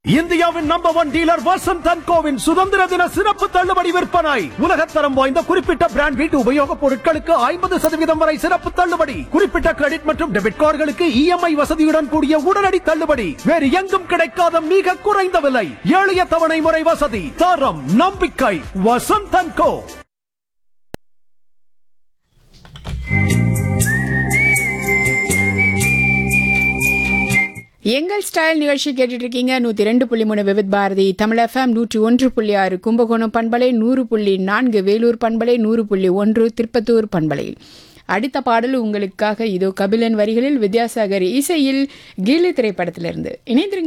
இந்தியாவின் number one dealer Vasanth and கோவின் சுதந்திர தின சிறப்பு தள்ளுபடி விற்பனை உலகத்தரம் வாய்ந்த குறிப்பிட்ட பிராண்ட் வீட்டு உபயோகப் பொருட்களுக்கு ஐம்பது சதவீதம் வரை சிறப்பு தள்ளுபடி குறிப்பிட்ட கிரெடிட் மற்றும் டெபிட் கார்டுகளுக்கு இஎம்ஐ வசதியுடன் கூடிய உடனடி தள்ளுபடி வேறு எங்கும் கிடைக்காத மிக குறைந்த விலை எளிய தவணை முறை வசதி தரம் நம்பிக்கை வசந்த் அண்ட் கோ எங்கள் ஸ்டைல் நிகழ்ச்சி கேட்டுட்டு இருக்கீங்க நூத்தி ரெண்டு புள்ளி மூணு விவித் பாரதி தமிழ் எஃப்எம் நூற்றி ஒன்று புள்ளி ஆறு கும்பகோணம் பண்பலை நூறு புள்ளி நான்கு வேலூர் பண்பலை நூறு புள்ளி ஒன்று திருப்பத்தூர் பண்பலை அடுத்த பாடல் உங்களுக்காக இதோ கபிலன் வரிகளில் வித்யாசாகர் இசையில் கீழி திரைப்படத்திலிருந்து இணைந்திருங்க